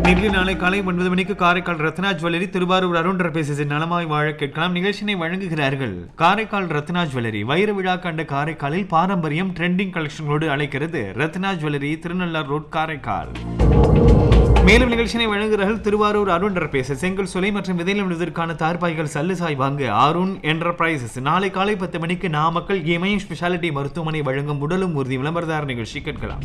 நேரில் நாளை காலை ஒன்பது மணிக்கு காரைக்கால் ரத்னா ஜுவல்லரி திருவாரூர் அருண் பேசிசின் நலமாய் வாழ கேட்கலாம் நிகழ்ச்சியினை வழங்குகிறார்கள் காரைக்கால் ரத்னா ஜுவல்லரி வைர விழா கண்ட காரைக்காலில் பாரம்பரியம் ட்ரெண்டிங் கலெக்ஷன்களோடு அழைக்கிறது ரத்னா ஜுவல்லரி திருநள்ளார் ரோட் காரைக்கால் மேலும் நிகழ்ச்சியினை வழங்குகிறார்கள் திருவாரூர் அருண் பேச செங்கல் சுலை மற்றும் விதையில் விழுவதற்கான தார்பாய்கள் சல்லுசாய் வாங்க அருண் என்டர்பிரைசஸ் நாளை காலை பத்து மணிக்கு நாமக்கல் இமயம் ஸ்பெஷாலிட்டி மருத்துவமனை வழங்கும் உடலும் உறுதி விளம்பரதார நிகழ்ச்சி கேட்கலாம்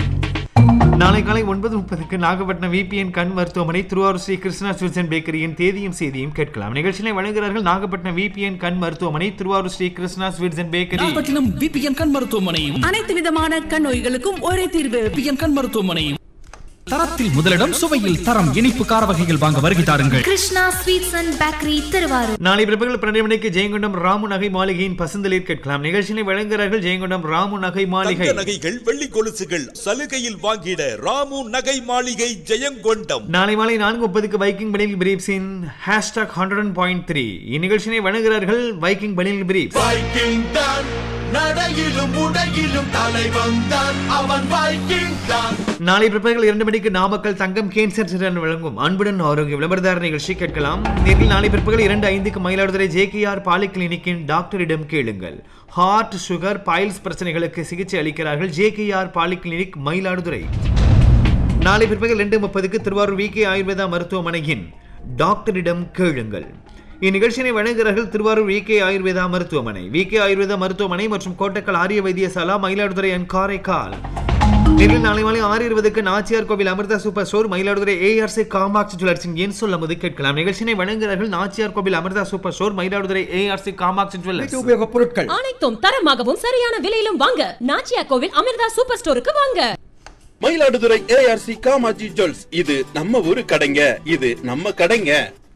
நாளை காலை ஒன்பது முப்பதுக்கு நாகப்பட்டினம் விபிஎன் கண் மருத்துவமனை திருவாரூர் ஸ்ரீ கிருஷ்ணா சுவிட்சன் பேக்கரியின் தேதியும் செய்தியும் கேட்கலாம் நிகழ்ச்சியை வழங்குகிறார்கள் நாகப்பட்டினம் விபிஎன் கண் மருத்துவமனை Thiruvarur Sri Krishna sweets and bakery Nagapattinam VPN கண் மருத்துவமனையும் அனைத்து விதமான கண் நோய்களுக்கும் ஒரே தீர்வு விபிஎன் கண் மருத்துவமனையும் தரத்தில் முதலிடம் சுவையில் தரம் இனிப்பு கார வகைகள் வாங்க வருகை தாருங்கள் Krishna sweets and bakery Thiruvarur நாளை பிற்பகல் பன்னெண்டு மணிக்கு ஜெயங்கொண்டம் ராமு நகை மாளிகையின் பசுந்தளிர் கேட்கலாம் நிகழ்ச்சியை வழங்குகிறார்கள் ஜெயங்கொண்டம் ராமு நகை மாளிகை தங்க நகைகள் வெள்ளி கொலுசுகள் சலுகையில் வாங்கிட ராமு நகை மாளிகை ஜெயங்கொண்டம் நாளை மாலை நான்கு முப்பதுக்கு வைக்கிங் பனில் பிரீப்ஸின் ஹேஷ்டாக் ஹண்ட்ரட் பாயிண்ட் த்ரீ இந்நிகழ்ச்சியை வழங்குகிறார்கள் வைக்கிங் பனில் பிரீப்ஸ் வைக்கிங் தான் நடையிலும் உடையிலும் தலைவன் தான் அவன் வைக்கிங் தான் நாளை பிற்பகல் இரண்டு மணிக்கு நாமக்கல் தங்கம் கேன்சர் சென்டர் வழங்கும் அன்புடன் ஆரோக்கிய விளம்பரதார நிகழ்ச்சி கேட்கலாம் நேரில் நாளை பிற்பகல் இரண்டு ஐந்துக்கு மயிலாடுதுறை ஜேகேஆர் பாலி கிளினிக்கின் டாக்டரிடம் கேளுங்கள் ஹார்ட் சுகர் பைல்ஸ் பிரச்சனைகளுக்கு சிகிச்சை அளிக்கிறார்கள் ஜேகேஆர் பாலி கிளினிக் மயிலாடுதுறை நாளை பிற்பகல் ரெண்டு முப்பதுக்கு திருவாரூர் விகே ஆயுர்வேதா மருத்துவமனையின் டாக்டரிடம் கேளுங்கள் இந்நிகழ்ச்சியினை வழங்குகிறார்கள் திருவாரூர் விகே ஆயுர்வேதா மருத்துவமனை விகே ஆயுர்வேதா மருத்துவமனை மற்றும் கோட்டக்கல் ஆரிய வைத்தியசாலா மயிலாடுதுறை அண்ட் காரைக்கால் நேரில் நாளை மாலை ஆறு இருபதுக்கு Nachiyar Koil Amirtha super store Mayiladuthurai ARC Kamatchi ஜுவல்லர்ஸின் என் சொல்லும்போது கேட்கலாம் நிகழ்ச்சியினை வழங்குகிறார்கள் Nachiyar Koil Amirtha super store Mayiladuthurai ARC Kamatchi jewellers உபயோகப் பொருட்கள் அனைத்தும் தரமாகவும் சரியான விலையிலும் வாங்க நாச்சியா கோவில் அமிர்தா சூப்பர் ஸ்டோருக்கு வாங்க மயிலாடுதுறை ஏஆர்சி காமாஜி ஜுவல்ஸ் இது நம்ம ஊரு கடைங்க இது நம்ம கடைங்க